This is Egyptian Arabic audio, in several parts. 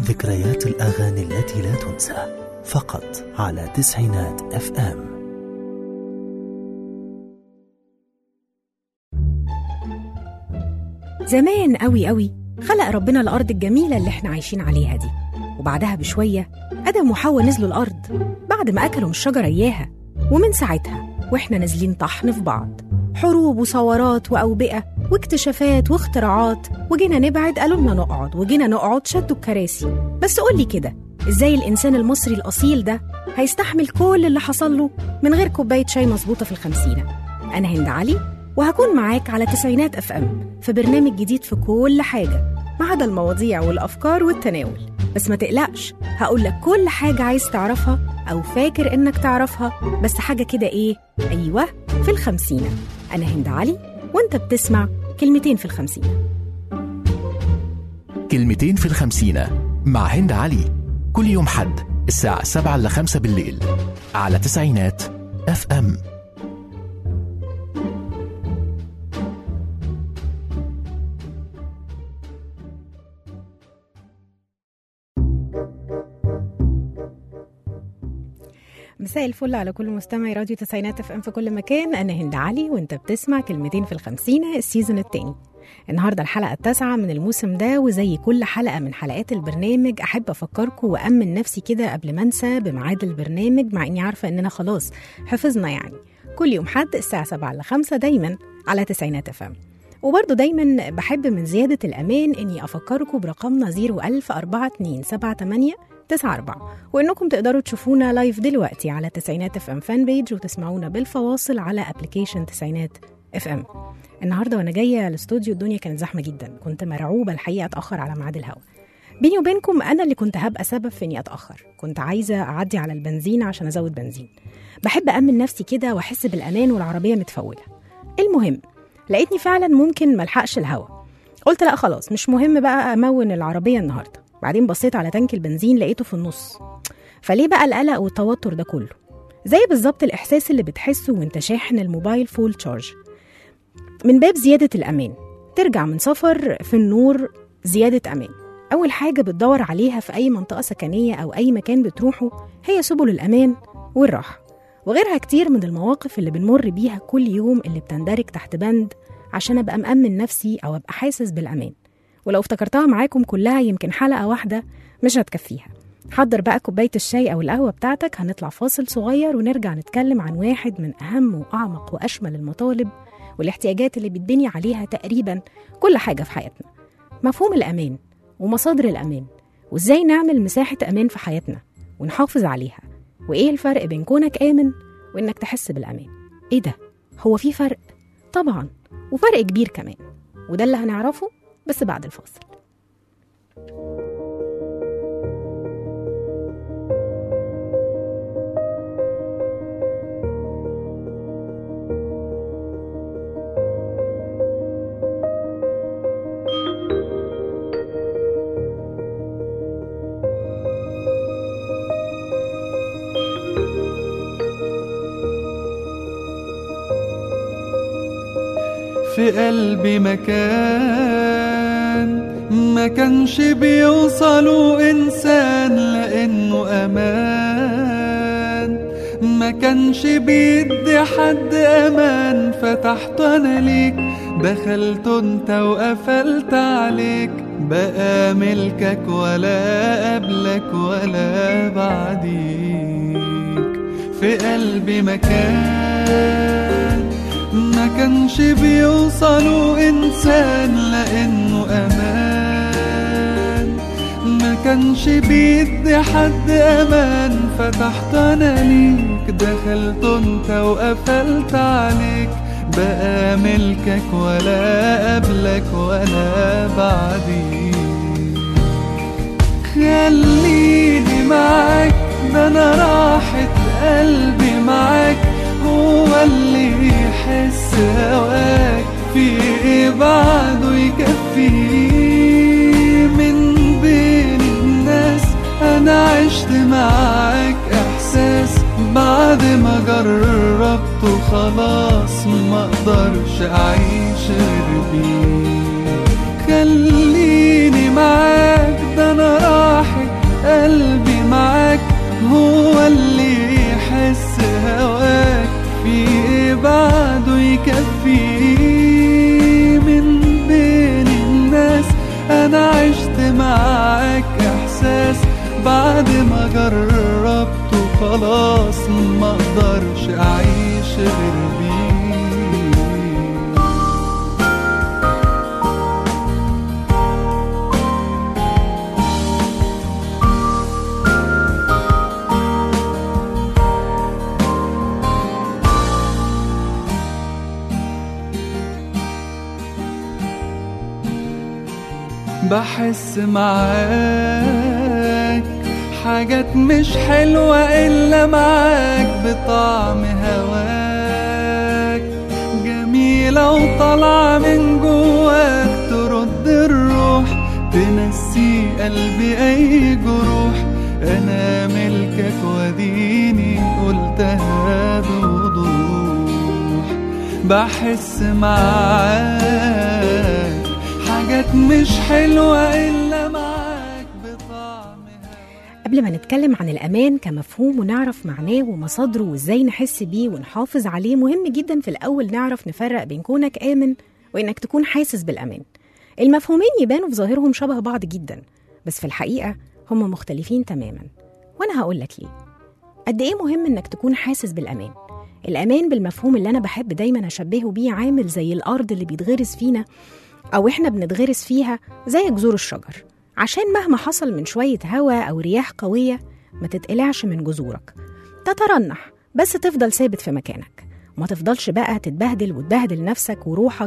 ذكريات الأغاني التي لا تنسى فقط على تسعينات اف ام زمان قوي قوي خلق ربنا الأرض الجميلة اللي احنا عايشين عليها دي وبعدها بشوية آدم وحواء نزلوا الأرض بعد ما أكلوا من الشجرة إياها ومن ساعتها وإحنا نازلين طحن في بعض حروب وثورات وأوبئة واكتشافات واختراعات وجينا نبعد قالوا لنا نقعد وجينا نقعد شدوا الكراسي بس قولي كده إزاي الإنسان المصري الأصيل ده هيستحمل كل اللي حصل له من غير كوباية شاي مظبوطة في الخمسينة أنا هند علي وهكون معاك على تسعينات اف ام في برنامج جديد في كل حاجه ما عدا المواضيع والافكار والتناول بس ما تقلقش هقول لك كل حاجه عايز تعرفها او فاكر انك تعرفها بس حاجه كده ايه ايوه في الخمسينه انا هند علي وانت بتسمع كلمتين في الخمسينه كلمتين في الخمسينة مع هند علي كل يوم حد الساعة سبعة إلا خمسة بالليل على تسعينات اف ام مساء الفل على كل مستمعي راديو تسعينات اف ام في كل مكان انا هند علي وانت بتسمع كلمتين في الخمسينة السيزون التاني النهارده الحلقة التاسعة من الموسم ده وزي كل حلقة من حلقات البرنامج أحب أفكركم وأمن نفسي كده قبل ما أنسى بميعاد البرنامج مع إني عارفة إننا خلاص حفظنا يعني كل يوم حد الساعة 7 ل 5 دايما على تسعينات اف ام وبرضه دايما بحب من زيادة الأمان إني أفكركم برقمنا 0104278 تسعة أربعة وإنكم تقدروا تشوفونا لايف دلوقتي على تسعينات اف ام فان بيج وتسمعونا بالفواصل على ابلكيشن تسعينات اف ام النهارده وانا جايه الاستوديو الدنيا كانت زحمه جدا كنت مرعوبه الحقيقه اتاخر على ميعاد الهوا بيني وبينكم انا اللي كنت هبقى سبب في اني اتاخر كنت عايزه اعدي على البنزين عشان ازود بنزين بحب امن نفسي كده واحس بالامان والعربيه متفوله المهم لقيتني فعلا ممكن ملحقش الهوا قلت لا خلاص مش مهم بقى امون العربيه النهارده بعدين بصيت على تانك البنزين لقيته في النص فليه بقى القلق والتوتر ده كله زي بالظبط الاحساس اللي بتحسه وانت شاحن الموبايل فول تشارج من باب زياده الامان ترجع من سفر في النور زياده امان اول حاجه بتدور عليها في اي منطقه سكنيه او اي مكان بتروحه هي سبل الامان والراحه وغيرها كتير من المواقف اللي بنمر بيها كل يوم اللي بتندرج تحت بند عشان ابقى مأمن نفسي او ابقى حاسس بالامان ولو افتكرتها معاكم كلها يمكن حلقة واحدة مش هتكفيها حضر بقى كوباية الشاي أو القهوة بتاعتك هنطلع فاصل صغير ونرجع نتكلم عن واحد من أهم وأعمق وأشمل المطالب والاحتياجات اللي بتبني عليها تقريبا كل حاجة في حياتنا مفهوم الأمان ومصادر الأمان وإزاي نعمل مساحة أمان في حياتنا ونحافظ عليها وإيه الفرق بين كونك آمن وإنك تحس بالأمان إيه ده؟ هو في فرق؟ طبعا وفرق كبير كمان وده اللي هنعرفه بس بعد الفاصل في قلبي مكان ما كانش بيوصلوا إنسان لأنه أمان ما كانش بيدي حد أمان فتحت أنا ليك دخلت انت وقفلت عليك بقى ملكك ولا قبلك ولا بعديك في قلبي مكان ما كانش بيوصلوا إنسان لأنه أمان ما كانش بيدي حد أمان فتحت أنا ليك دخلت انت وقفلت عليك بقى ملكك ولا قبلك ولا بعديك خليني معاك ده أنا راحة قلبي معاك هو اللي يحس هواك في ايه بعده يكفيه من بين الناس انا عشت معاك احساس بعد ما جربته خلاص ما اقدرش اعيش غير بيه خليني معاك ده انا راحت معاك إحساس بعد ما جربته خلاص ما اقدرش أعيش غير بيه بحس معاك حاجات مش حلوة إلا معاك بطعم هواك جميلة وطالعة من جواك ترد الروح تنسي قلبي أي جروح أنا ملكك وديني قلتها بوضوح بحس معاك حاجات مش حلوة إلا معاك بطعم هواك قبل ما نتكلم عن الأمان كمفهوم ونعرف معناه ومصادره وإزاي نحس بيه ونحافظ عليه مهم جدا في الأول نعرف نفرق بين كونك آمن وإنك تكون حاسس بالأمان المفهومين يبانوا في ظاهرهم شبه بعض جدا بس في الحقيقة هم مختلفين تماما وأنا هقولك ليه قد إيه مهم إنك تكون حاسس بالأمان الأمان بالمفهوم اللي أنا بحب دايما أشبهه بيه عامل زي الأرض اللي بيتغرس فينا أو إحنا بنتغرس فيها زي جذور الشجر عشان مهما حصل من شوية هوا أو رياح قوية ما تتقلعش من جذورك تترنح بس تفضل ثابت في مكانك وما تفضلش بقى تتبهدل وتبهدل نفسك وروحك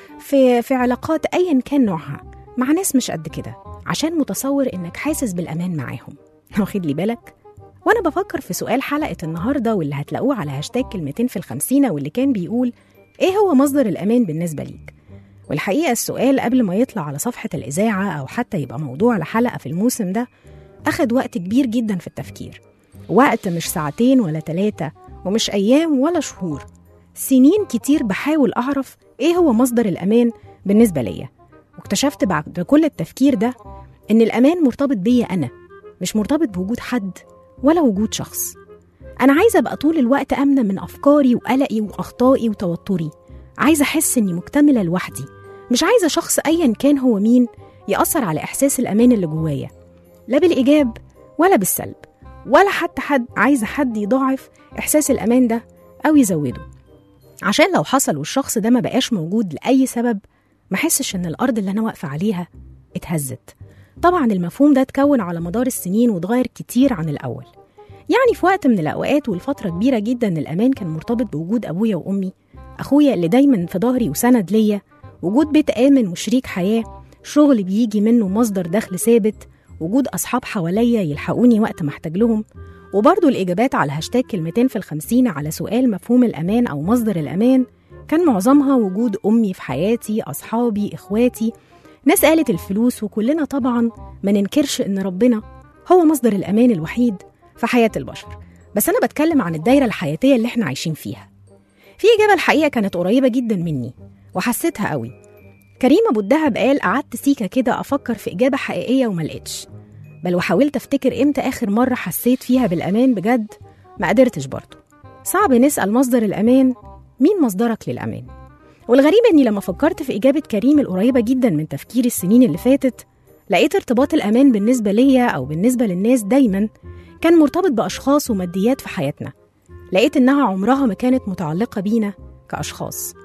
في في علاقات أيا كان نوعها مع ناس مش قد كده عشان متصور إنك حاسس بالأمان معاهم واخد لي بالك؟ وأنا بفكر في سؤال حلقة النهاردة واللي هتلاقوه على هاشتاج كلمتين في الخمسينة واللي كان بيقول إيه هو مصدر الأمان بالنسبة ليك؟ والحقيقة السؤال قبل ما يطلع على صفحة الإذاعة أو حتى يبقى موضوع لحلقة في الموسم ده أخد وقت كبير جدا في التفكير وقت مش ساعتين ولا ثلاثة ومش أيام ولا شهور سنين كتير بحاول أعرف إيه هو مصدر الأمان بالنسبة ليا واكتشفت بعد كل التفكير ده إن الأمان مرتبط بيا أنا مش مرتبط بوجود حد ولا وجود شخص أنا عايزة أبقى طول الوقت آمنة من أفكاري وقلقي وأخطائي وتوتري عايزة أحس إني مكتملة لوحدي مش عايزة شخص أيا كان هو مين يأثر على إحساس الأمان اللي جوايا لا بالإيجاب ولا بالسلب ولا حتى حد عايزة حد يضاعف إحساس الأمان ده أو يزوده عشان لو حصل والشخص ده ما بقاش موجود لأي سبب ما حسش إن الأرض اللي أنا واقفة عليها اتهزت طبعا المفهوم ده اتكون على مدار السنين واتغير كتير عن الأول يعني في وقت من الأوقات والفترة كبيرة جدا الأمان كان مرتبط بوجود أبويا وأمي أخويا اللي دايما في ظهري وسند ليا وجود بيت آمن وشريك حياة شغل بيجي منه مصدر دخل ثابت وجود أصحاب حواليا يلحقوني وقت ما احتاج لهم وبرضه الإجابات على هاشتاج كلمتين في الخمسين على سؤال مفهوم الأمان أو مصدر الأمان كان معظمها وجود أمي في حياتي أصحابي إخواتي ناس قالت الفلوس وكلنا طبعا ما ننكرش إن ربنا هو مصدر الأمان الوحيد في حياة البشر بس أنا بتكلم عن الدايرة الحياتية اللي احنا عايشين فيها في إجابة الحقيقة كانت قريبة جدا مني وحسيتها قوي كريم أبو الدهب قال قعدت سيكة كده أفكر في إجابة حقيقية وما لقيتش بل وحاولت أفتكر إمتى آخر مرة حسيت فيها بالأمان بجد ما قدرتش برضه صعب نسأل مصدر الأمان مين مصدرك للأمان والغريب إني لما فكرت في إجابة كريم القريبة جدا من تفكيري السنين اللي فاتت لقيت ارتباط الأمان بالنسبة ليا أو بالنسبة للناس دايما كان مرتبط بأشخاص وماديات في حياتنا لقيت إنها عمرها ما كانت متعلقة بينا كأشخاص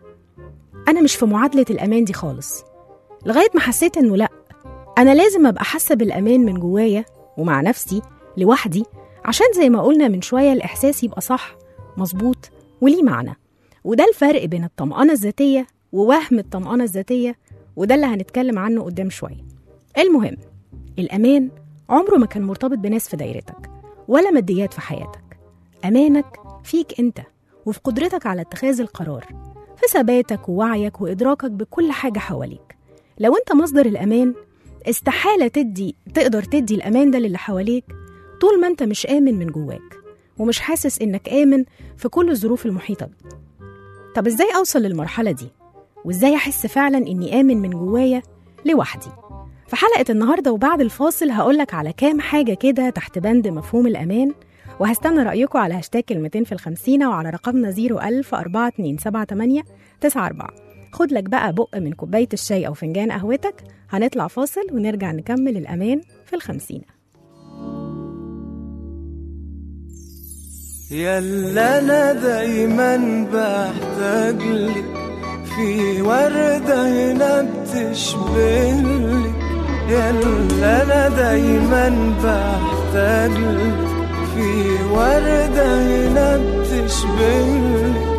أنا مش في معادلة الأمان دي خالص لغاية ما حسيت إنه لأ أنا لازم أبقى حاسة بالأمان من جوايا ومع نفسي لوحدي عشان زي ما قلنا من شوية الإحساس يبقى صح مظبوط وليه معنى وده الفرق بين الطمأنة الذاتية ووهم الطمأنة الذاتية وده اللي هنتكلم عنه قدام شوية المهم الأمان عمره ما كان مرتبط بناس في دايرتك ولا ماديات في حياتك أمانك فيك أنت وفي قدرتك على اتخاذ القرار في ثباتك ووعيك وإدراكك بكل حاجة حواليك لو أنت مصدر الأمان استحالة تدي تقدر تدي الأمان ده للي حواليك طول ما أنت مش آمن من جواك ومش حاسس إنك آمن في كل الظروف المحيطة بيك طب إزاي أوصل للمرحلة دي؟ وإزاي أحس فعلا إني آمن من جوايا لوحدي؟ في حلقة النهاردة وبعد الفاصل هقولك على كام حاجة كده تحت بند مفهوم الأمان وهستنى رأيكم على هاشتاج كلمتين في الخمسينة وعلى رقمنا 01000 4278 94 خد لك بقى بق من كوباية الشاي أو فنجان قهوتك هنطلع فاصل ونرجع نكمل الأمان في الخمسين يلا انا دايما بحتاج لك في وردة هنا بتشبهلك يلا انا دايما بحتاج لك في وردة هنا بتشبهلك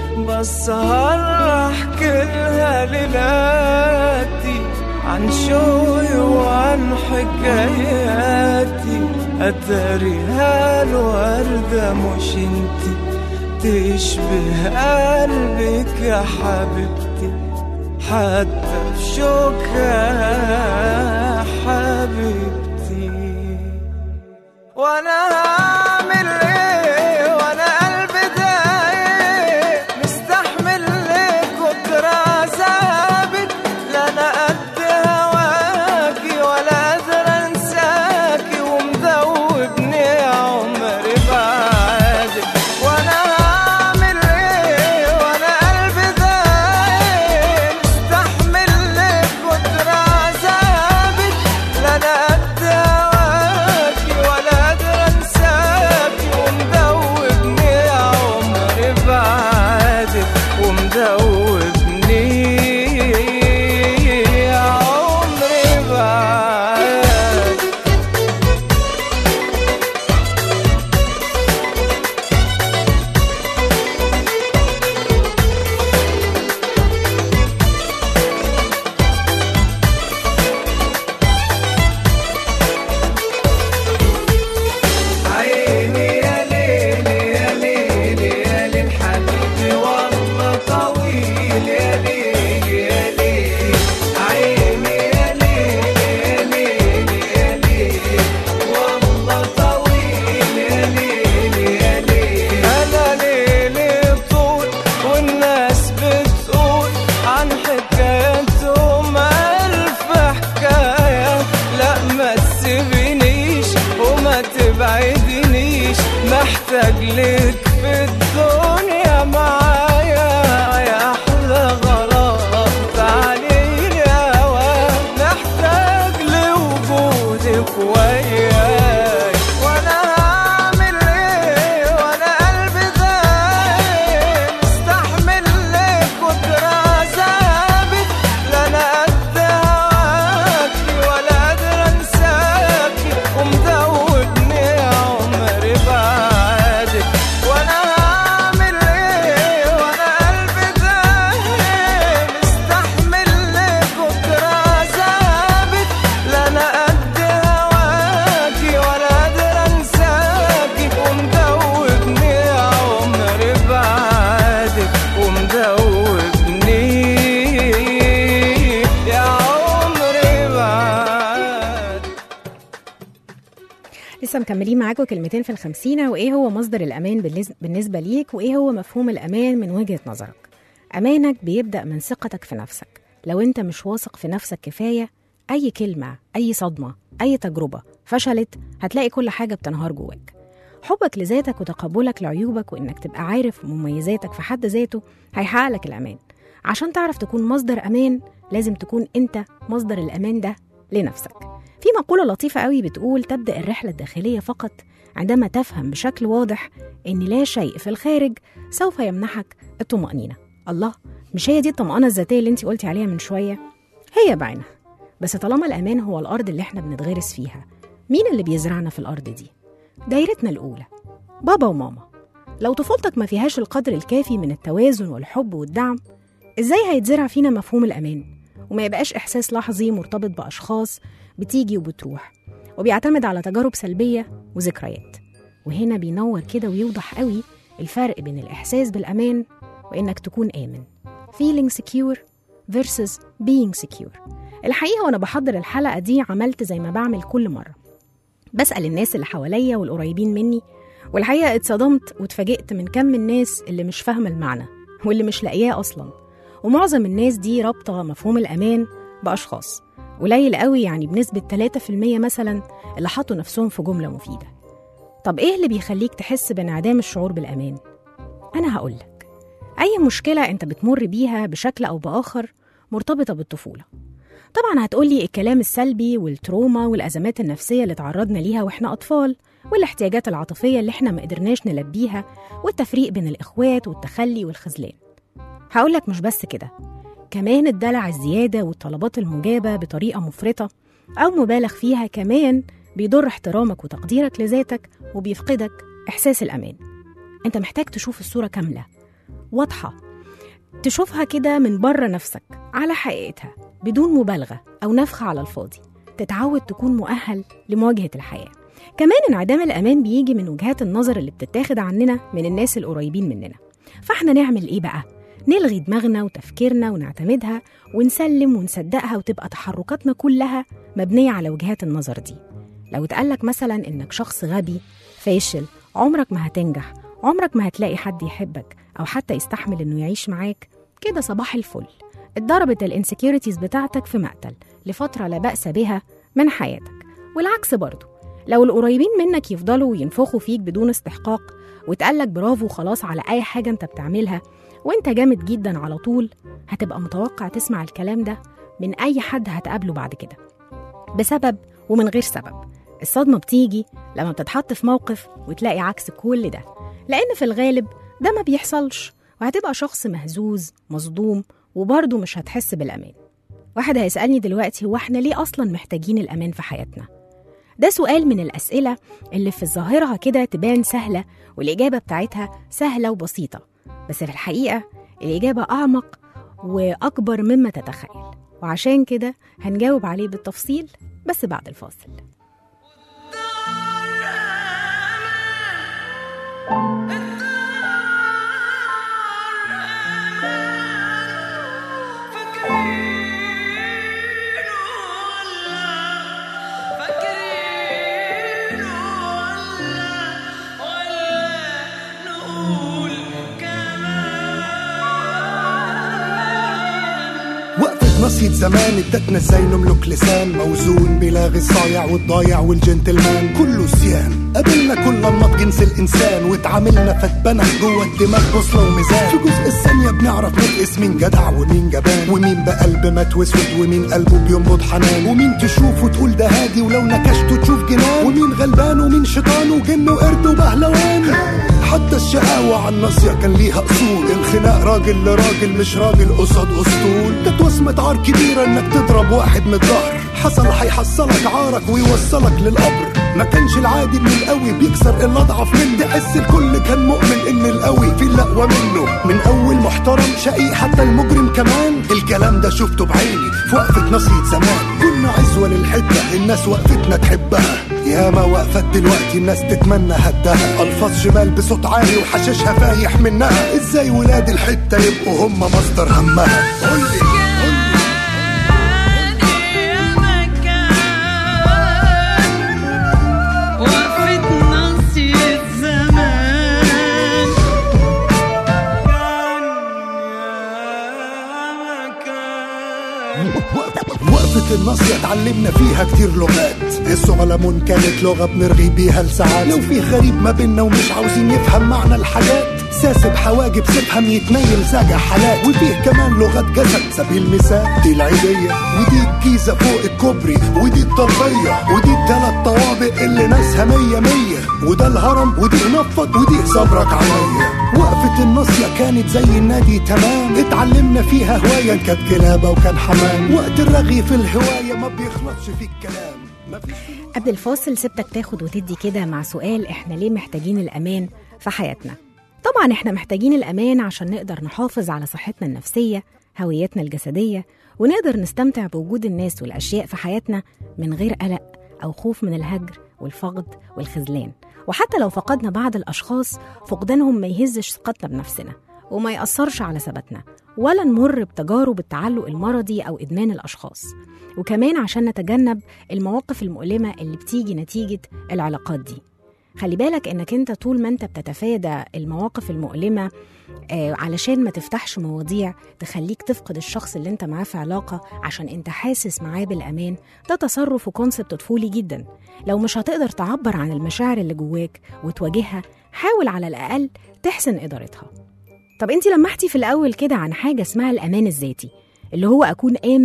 بسهر احكي لها ليلاتي عن شوقي وعن حكاياتي أتاريها الوردة مش انتي تشبه قلبك يا حبيبتي حتى في شوكها يا حبيبتي وانا هعمل ايه وانا قلبي دايق مستحمل ليه كتر عذابك لا انا قد هواكي ولا قادر انساكي ومذوبني عمري بعدك وانا هعمل ايه وانا قلبي دايق مستحمل ليه كتر عذابك لا انا قد هواكي ولا قادر انساكي ومذوبني عمري بعدك ومذوبني عمري بعدك عيني يا ليلي يا ليلي يا ليل حبيبي والله طويل يا ليلي يا ليلي عيني يا ليلي يا ليلي يا ليلي والله طويل يا ليلي يا ليلي انا ليلي طول والناس بتقول عن حكايتهم الف حكايه لا ما تسيبنيش وما تبعدنيش محتاج لك في الدنيا معايا يا احلى غرام تعالي يا هوا محتاج لوجودك وياي وانا هعمل ايه وانا قلبي دايم مستحمل ليه كتر عذابك لا انا قد هواكي ولا قادر انساكي ومذوبني عمري بعدك وانا هعمل ايه وانا قلبي دايم مستحمل ليه كتر عذابك لا انا قد هواكي ولا قادر انساكي ومذوبني عمري بعدك ومذوبني يا عمري بعدك لسه مكملين معاكم كلمتين في الخمسينة وإيه هو مصدر الأمان بالنس- بالنسبة ليك وإيه هو مفهوم الأمان من وجهة نظرك أمانك بيبدأ من ثقتك في نفسك لو أنت مش واثق في نفسك كفاية أي كلمة أي صدمة أي تجربة فشلت هتلاقي كل حاجة بتنهار جواك حبك لذاتك وتقبلك لعيوبك وإنك تبقى عارف مميزاتك في حد ذاته هيحقق لك الأمان عشان تعرف تكون مصدر أمان لازم تكون أنت مصدر الأمان ده لنفسك في مقولة لطيفة قوي بتقول تبدأ الرحلة الداخلية فقط عندما تفهم بشكل واضح إن لا شيء في الخارج سوف يمنحك الطمأنينة الله مش هي دي الطمأنة الذاتية اللي انت قلتي عليها من شوية هي بعينها بس طالما الأمان هو الأرض اللي احنا بنتغرس فيها مين اللي بيزرعنا في الأرض دي؟ دايرتنا الأولى بابا وماما لو طفولتك ما فيهاش القدر الكافي من التوازن والحب والدعم ازاي هيتزرع فينا مفهوم الأمان وما يبقاش إحساس لحظي مرتبط بأشخاص بتيجي وبتروح وبيعتمد على تجارب سلبية وذكريات وهنا بينور كده ويوضح قوي الفرق بين الإحساس بالأمان وإنك تكون آمن feeling secure versus being secure الحقيقة وأنا بحضر الحلقة دي عملت زي ما بعمل كل مرة بسأل الناس اللي حواليا والقريبين مني والحقيقة اتصدمت واتفاجئت من كم الناس اللي مش فاهمة المعنى واللي مش لاقياه أصلا ومعظم الناس دي رابطة مفهوم الأمان بأشخاص قليل قوي يعني بنسبة 3% مثلا اللي حطوا نفسهم في جملة مفيدة طب إيه اللي بيخليك تحس بانعدام الشعور بالأمان؟ أنا هقولك أي مشكلة أنت بتمر بيها بشكل أو بآخر مرتبطة بالطفولة طبعا هتقولي الكلام السلبي والتروما والأزمات النفسية اللي تعرضنا ليها وإحنا أطفال والاحتياجات العاطفية اللي إحنا ما قدرناش نلبيها والتفريق بين الإخوات والتخلي والخذلان هقولك مش بس كده كمان الدلع الزيادة والطلبات المجابة بطريقة مفرطة أو مبالغ فيها كمان بيضر احترامك وتقديرك لذاتك وبيفقدك إحساس الأمان أنت محتاج تشوف الصورة كاملة واضحة تشوفها كده من بره نفسك على حقيقتها بدون مبالغة أو نفخ على الفاضي تتعود تكون مؤهل لمواجهة الحياة كمان انعدام الأمان بيجي من وجهات النظر اللي بتتاخد عننا من الناس القريبين مننا فاحنا نعمل إيه بقى؟ نلغي دماغنا وتفكيرنا ونعتمدها ونسلم ونصدقها وتبقى تحركاتنا كلها مبنية على وجهات النظر دي لو اتقالك مثلا إنك شخص غبي فاشل عمرك ما هتنجح عمرك ما هتلاقي حد يحبك أو حتى يستحمل إنه يعيش معاك كده صباح الفل اتضربت الانسكيورتيز بتاعتك في مقتل لفترة لا بأس بها من حياتك والعكس برضه لو القريبين منك يفضلوا ينفخوا فيك بدون استحقاق وتقالك برافو خلاص على أي حاجة أنت بتعملها وأنت جامد جدا على طول هتبقى متوقع تسمع الكلام ده من أي حد هتقابله بعد كده بسبب ومن غير سبب الصدمة بتيجي لما بتتحط في موقف وتلاقي عكس كل ده لأن في الغالب ده ما بيحصلش وهتبقى شخص مهزوز مصدوم وبرضه مش هتحس بالأمان واحد هيسألني دلوقتي هو احنا ليه أصلا محتاجين الأمان في حياتنا؟ ده سؤال من الأسئلة اللي في ظاهرها كده تبان سهلة والإجابة بتاعتها سهلة وبسيطة بس في الحقيقة الإجابة أعمق وأكبر مما تتخيل وعشان كده هنجاوب عليه بالتفصيل بس بعد الفاصل وقفة نصية زمان ادتنا ازاي نملك لسان موزون بلاغي الصايع والضايع والجنتلمان كله سيان قابلنا كل انماط جنس الانسان واتعاملنا فاتبنى جوه الدماغ بوصله وميزان في جزء الثانيه بنعرف نقيس مين جدع ومين جبان ومين بقلب مات واسود ومين قلبه بينبض حنان ومين تشوفه تقول ده هادي ولو نكشته تشوف جنان ومين غلبان ومين شيطان وجن وقرد وبهلوان حتى الشقاوة على الناصية كان ليها أصول الخناق راجل لراجل مش راجل قصاد أسطول كانت وصمة عار كبيرة إنك تضرب واحد من الظهر حصل هيحصلك عارك ويوصلك للقبر ما كانش العادي ان القوي بيكسر اللي اضعف منه تحس الكل كان مؤمن ان القوي في الاقوى منه من اول محترم شقي حتى المجرم كمان الكلام ده شفته بعيني في وقفه نصية زمان كنا عزوه للحته الناس وقفتنا تحبها ياما وقفت دلوقتي الناس تتمنى هدها الفاظ شمال بصوت عالي وحشاشها فايح منها ازاي ولاد الحته يبقوا هم مصدر همها قولي وقفة الناصية اتعلمنا فيها كتير لغات الصغلمون كانت لغة بنرغي بيها لساعات لو في غريب ما بينا ومش عاوزين يفهم معنى الحاجات ساسب حواجب سيبهم يتنيل ساجع حالات وفيه كمان لغة جسد سبيل المثال دي العيدية ودي الجيزة فوق الكوبري ودي الطلبية ودي التلات طوابق اللي ناسها مية مية وده الهرم ودي نفض ودي صبرك عليا وقفة الناصية كانت زي النادي تمام اتعلمنا فيها هواية كانت كلابة وكان حمام وقت الرغي في الهواية ما بيخلصش في الكلام مفيش قبل الفاصل سبتك تاخد وتدي كده مع سؤال احنا ليه محتاجين الأمان في حياتنا طبعا احنا محتاجين الأمان عشان نقدر نحافظ على صحتنا النفسية هويتنا الجسدية ونقدر نستمتع بوجود الناس والأشياء في حياتنا من غير قلق أو خوف من الهجر والفقد والخذلان وحتى لو فقدنا بعض الأشخاص فقدانهم ما يهزش ثقتنا بنفسنا وما يأثرش على ثباتنا ولا نمر بتجارب التعلق المرضي أو إدمان الأشخاص وكمان عشان نتجنب المواقف المؤلمة اللي بتيجي نتيجة العلاقات دي خلي بالك انك انت طول ما انت بتتفادى المواقف المؤلمة آه علشان ما تفتحش مواضيع تخليك تفقد الشخص اللي انت معاه في علاقة عشان انت حاسس معاه بالأمان ده تصرف وكونسبت طفولي جدا لو مش هتقدر تعبر عن المشاعر اللي جواك وتواجهها حاول على الأقل تحسن إدارتها طب انت لمحتي في الأول كده عن حاجة اسمها الأمان الذاتي اللي هو أكون آمن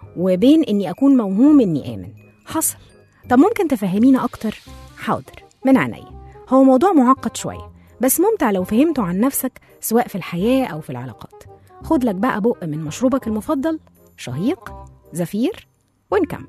وبين إني أكون موهوم إني آمن حصل طب ممكن تفهمينا أكتر؟ حاضر من عينيا هو موضوع معقد شوية بس ممتع لو فهمته عن نفسك سواء في الحياة أو في العلاقات خد لك بقى بق من مشروبك المفضل شهيق زفير ونكمل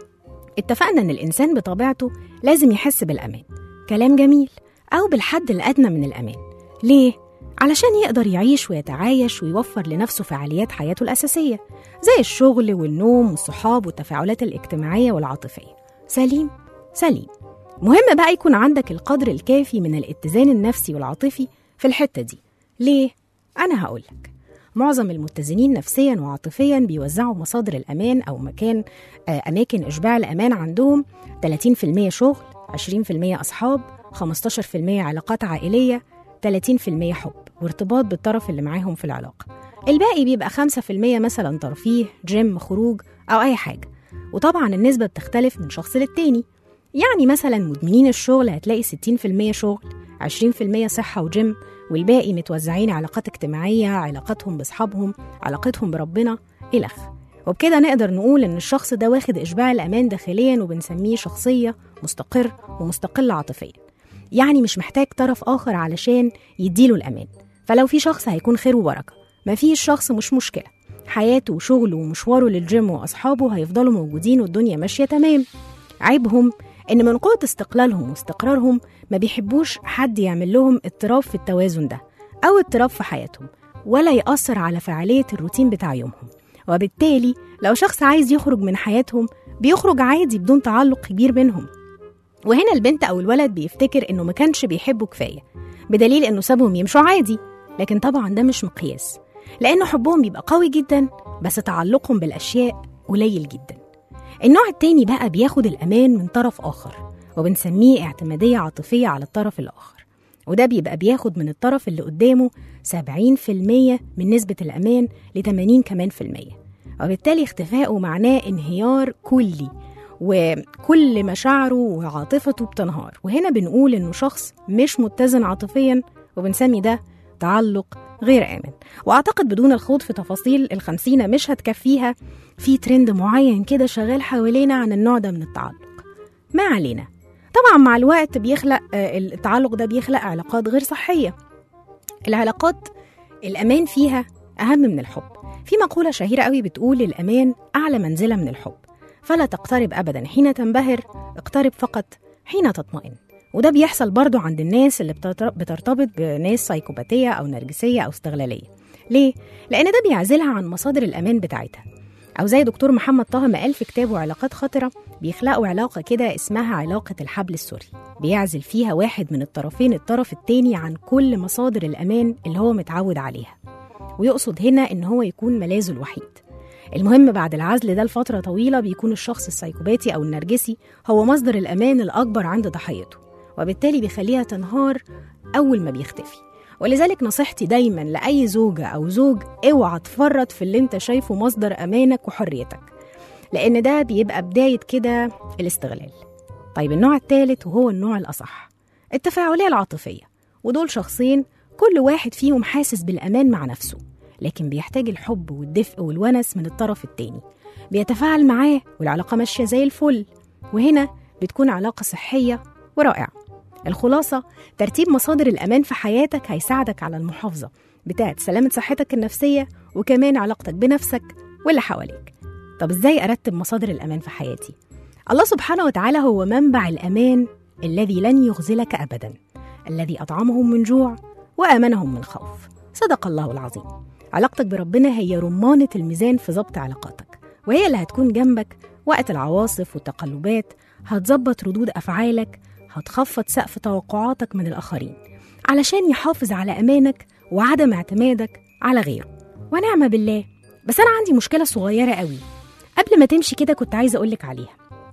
اتفقنا إن الإنسان بطبيعته لازم يحس بالأمان كلام جميل أو بالحد الأدنى من الأمان ليه؟ علشان يقدر يعيش ويتعايش ويوفر لنفسه فعاليات حياته الأساسية زي الشغل والنوم والصحاب والتفاعلات الاجتماعية والعاطفية سليم؟ سليم مهم بقى يكون عندك القدر الكافي من الاتزان النفسي والعاطفي في الحتة دي ليه؟ أنا هقولك معظم المتزنين نفسيا وعاطفيا بيوزعوا مصادر الأمان أو مكان آه، أماكن إشباع الأمان عندهم 30% شغل 20% أصحاب 15% علاقات عائلية 30% حب وارتباط بالطرف اللي معاهم في العلاقة الباقي بيبقى 5% مثلا ترفيه جيم خروج أو أي حاجة وطبعا النسبة بتختلف من شخص للتاني يعني مثلا مدمنين الشغل هتلاقي 60% شغل 20% صحة وجيم والباقي متوزعين علاقات اجتماعية علاقاتهم بأصحابهم علاقتهم بربنا إلخ وبكده نقدر نقول إن الشخص ده واخد إشباع الأمان داخليا وبنسميه شخصية مستقر ومستقل عاطفيا يعني مش محتاج طرف آخر علشان يديله الأمان فلو في شخص هيكون خير وبركة مفيش شخص مش مشكلة حياته وشغله ومشواره للجيم وأصحابه هيفضلوا موجودين والدنيا ماشية تمام عيبهم إن من قوة استقلالهم واستقرارهم ما بيحبوش حد يعمل لهم اضطراب في التوازن ده أو اضطراب في حياتهم ولا يأثر على فعالية الروتين بتاع يومهم وبالتالي لو شخص عايز يخرج من حياتهم بيخرج عادي بدون تعلق كبير بينهم وهنا البنت أو الولد بيفتكر إنه ما كانش بيحبه كفاية بدليل إنه سابهم يمشوا عادي لكن طبعا ده مش مقياس لأن حبهم بيبقى قوي جدا بس تعلقهم بالأشياء قليل جدا النوع التاني بقى بياخد الأمان من طرف آخر وبنسميه اعتمادية عاطفية على الطرف الآخر وده بيبقى بياخد من الطرف اللي قدامه 70% من نسبة الأمان ل 80 كمان في المية وبالتالي اختفائه معناه انهيار كلي وكل مشاعره وعاطفته بتنهار وهنا بنقول انه شخص مش متزن عاطفيا وبنسمي ده تعلق غير آمن وأعتقد بدون الخوض في تفاصيل الخمسينة مش هتكفيها في ترند معين كده شغال حوالينا عن النوع ده من التعلق ما علينا طبعا مع الوقت بيخلق آه، التعلق ده بيخلق علاقات غير صحية العلاقات الأمان فيها أهم من الحب في مقولة شهيرة قوي بتقول الأمان أعلى منزلة من الحب فلا تقترب أبدا حين تنبهر اقترب فقط حين تطمئن وده بيحصل برضو عند الناس اللي بتتر- بترتبط بناس سايكوباتية أو نرجسية أو استغلالية ليه؟ لأن ده بيعزلها عن مصادر الأمان بتاعتها أو زي دكتور محمد طه ما قال في كتابه علاقات خطرة بيخلقوا علاقة كده اسمها علاقة الحبل السري بيعزل فيها واحد من الطرفين الطرف التاني عن كل مصادر الأمان اللي هو متعود عليها ويقصد هنا إن هو يكون ملاذه الوحيد المهم بعد العزل ده لفترة طويلة بيكون الشخص السايكوباتي أو النرجسي هو مصدر الأمان الأكبر عند ضحيته وبالتالي بيخليها تنهار أول ما بيختفي ولذلك نصيحتي دايما لأي زوجة أو زوج اوعى تفرط في اللي انت شايفه مصدر أمانك وحريتك لأن ده بيبقى بداية كده الاستغلال طيب النوع الثالث وهو النوع الأصح التفاعلية العاطفية ودول شخصين كل واحد فيهم حاسس بالأمان مع نفسه لكن بيحتاج الحب والدفء والونس من الطرف التاني بيتفاعل معاه والعلاقة ماشية زي الفل وهنا بتكون علاقة صحية ورائعة الخلاصة ترتيب مصادر الأمان في حياتك هيساعدك على المحافظة بتاعت سلامة صحتك النفسية وكمان علاقتك بنفسك واللي حواليك طب ازاي أرتب مصادر الأمان في حياتي؟ الله سبحانه وتعالى هو منبع الأمان الذي لن يخذلك أبدا الذي أطعمهم من جوع وآمنهم من خوف صدق الله العظيم علاقتك بربنا هي رمانة الميزان في ضبط علاقاتك وهي اللي هتكون جنبك وقت العواصف والتقلبات هتظبط ردود أفعالك هتخفض سقف توقعاتك من الآخرين علشان يحافظ على أمانك وعدم اعتمادك على غيره ونعم بالله بس أنا عندي مشكلة صغيرة قوي قبل ما تمشي كده كنت عايزة أقولك عليها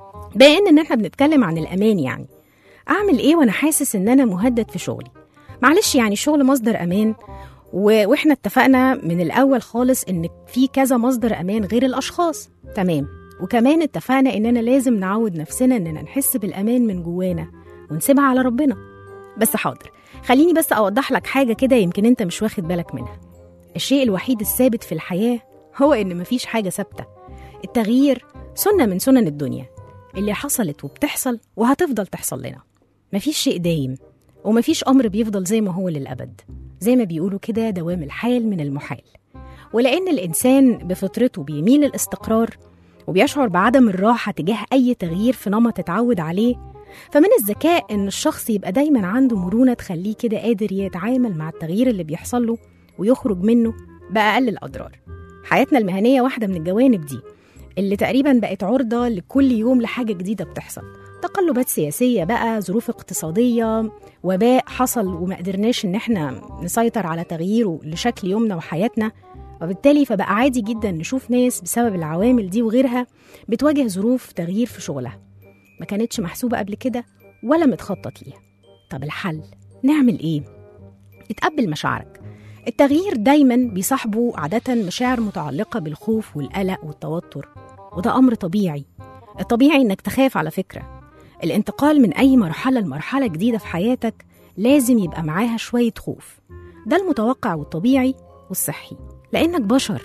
بما إن إحنا بنتكلم عن الأمان يعني أعمل إيه وأنا حاسس إن أنا مهدد في شغلي معلش يعني الشغل مصدر أمان و... واحنا اتفقنا من الاول خالص ان في كذا مصدر امان غير الاشخاص تمام وكمان اتفقنا اننا لازم نعود نفسنا اننا نحس بالامان من جوانا ونسيبها على ربنا بس حاضر خليني بس اوضح لك حاجه كده يمكن انت مش واخد بالك منها الشيء الوحيد الثابت في الحياه هو ان مفيش حاجه ثابته التغيير سنة من سنن الدنيا اللي حصلت وبتحصل وهتفضل تحصل لنا مفيش شيء دايم ومفيش أمر بيفضل زي ما هو للأبد زي ما بيقولوا كده دوام الحال من المحال ولأن الإنسان بفطرته بيميل للاستقرار وبيشعر بعدم الراحة تجاه أي تغيير في نمط اتعود عليه فمن الذكاء إن الشخص يبقى دايما عنده مرونة تخليه كده قادر يتعامل مع التغيير اللي بيحصل له ويخرج منه بأقل الأضرار حياتنا المهنية واحدة من الجوانب دي اللي تقريبا بقت عرضة لكل يوم لحاجة جديدة بتحصل تقلبات سياسية بقى ظروف اقتصادية وباء حصل وما قدرناش ان احنا نسيطر على تغييره لشكل يومنا وحياتنا وبالتالي فبقى عادي جدا نشوف ناس بسبب العوامل دي وغيرها بتواجه ظروف تغيير في شغلها ما كانتش محسوبة قبل كده ولا متخطط ليها طب الحل نعمل ايه؟ اتقبل مشاعرك التغيير دايما بيصاحبه عادة مشاعر متعلقة بالخوف والقلق والتوتر وده أمر طبيعي الطبيعي إنك تخاف على فكرة الانتقال من أي مرحلة لمرحلة جديدة في حياتك لازم يبقى معاها شوية خوف ده المتوقع والطبيعي والصحي لأنك بشر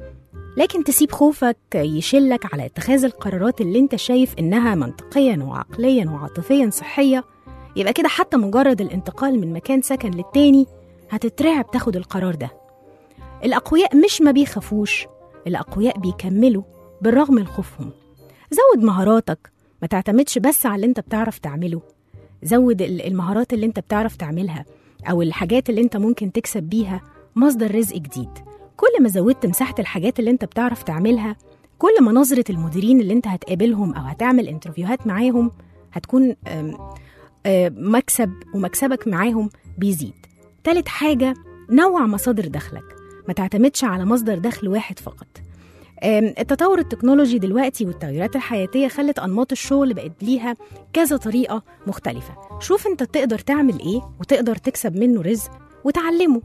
لكن تسيب خوفك يشلك على اتخاذ القرارات اللي انت شايف انها منطقيا وعقليا وعاطفيا صحيه يبقى كده حتى مجرد الانتقال من مكان سكن للتاني هتترعب تاخد القرار ده الأقوياء مش ما بيخافوش الأقوياء بيكملوا بالرغم من خوفهم زود مهاراتك ما تعتمدش بس على اللي انت بتعرف تعمله زود ال- المهارات اللي انت بتعرف تعملها أو الحاجات اللي انت ممكن تكسب بيها مصدر رزق جديد كل ما زودت مساحة الحاجات اللي انت بتعرف تعملها كل ما نظرة المديرين اللي انت هتقابلهم أو هتعمل انترفيوهات معاهم هتكون أم، آه، مكسب ومكسبك معاهم بيزيد تالت حاجة نوع مصادر دخلك ما تعتمدش على مصدر دخل واحد فقط آم، التطور التكنولوجي دلوقتي والتغيرات الحياتية خلت أنماط الشغل بقت ليها كذا طريقة مختلفة شوف انت تقدر تعمل ايه وتقدر تكسب منه رزق وتعلمه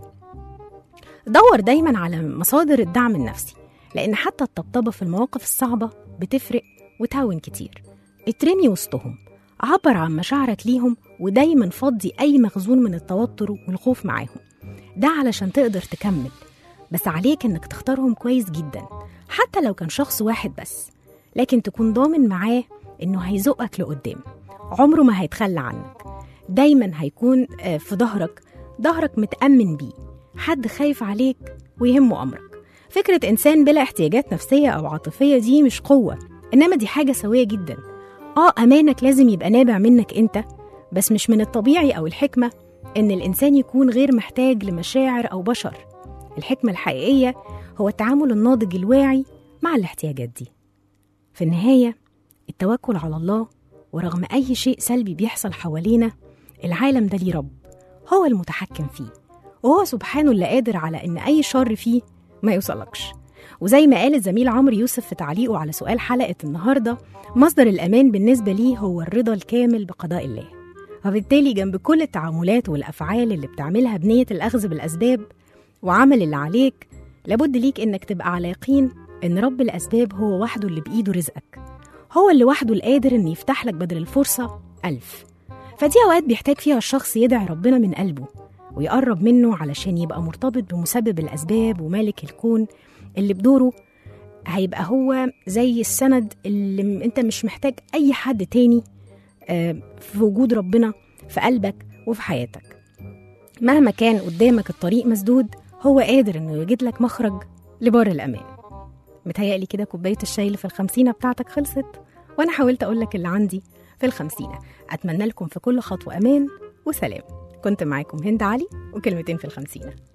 دور دايما على مصادر الدعم النفسي لأن حتى الطبطبة في المواقف الصعبة بتفرق وتهون كتير اترمي وسطهم عبر عن مشاعرك ليهم ودايما فضي أي مخزون من التوتر والخوف معاهم ده علشان تقدر تكمل بس عليك إنك تختارهم كويس جدا حتى لو كان شخص واحد بس لكن تكون ضامن معاه إنه هيزقك لقدام عمره ما هيتخلى عنك دايما هيكون آه، في ظهرك ظهرك متأمن بيه حد خايف عليك ويهمه أمرك فكرة إنسان بلا احتياجات نفسية أو عاطفية دي مش قوة إنما دي حاجة سوية جدا آه أمانك لازم يبقى نابع منك أنت بس مش من الطبيعي أو الحكمة إن الإنسان يكون غير محتاج لمشاعر أو بشر الحكمة الحقيقية هو التعامل الناضج الواعي مع الاحتياجات دي في النهاية التوكل على الله ورغم أي شيء سلبي بيحصل حوالينا العالم ده ليه رب هو المتحكم فيه وهو سبحانه اللي قادر على إن أي شر فيه ما يوصلكش وزي ما قال الزميل عمرو يوسف في تعليقه على سؤال حلقة النهاردة مصدر الأمان بالنسبة ليه هو الرضا الكامل بقضاء الله وبالتالي جنب كل التعاملات والأفعال اللي بتعملها بنية الأخذ بالأسباب وعمل اللي عليك لابد ليك إنك تبقى على يقين إن رب الأسباب هو وحده اللي بإيده رزقك هو اللي وحده القادر إن يفتح لك بدل الفرصة ألف فدي أوقات بيحتاج فيها الشخص يدعي ربنا من قلبه ويقرب منه علشان يبقى مرتبط بمسبب الأسباب ومالك الكون اللي بدوره هيبقى هو زي السند اللي م- انت مش محتاج أي حد تاني آه، في وجود ربنا في قلبك وفي حياتك مهما كان قدامك الطريق مسدود هو قادر انه يوجد لك مخرج لبر الأمان متهيألي كده كوباية الشاي اللي في الخمسينة بتاعتك خلصت وأنا حاولت أقول لك اللي عندي في الخمسينة أتمنى لكم في كل خطوة أمان وسلام كنت معاكم هند علي وكلمتين في الخمسينة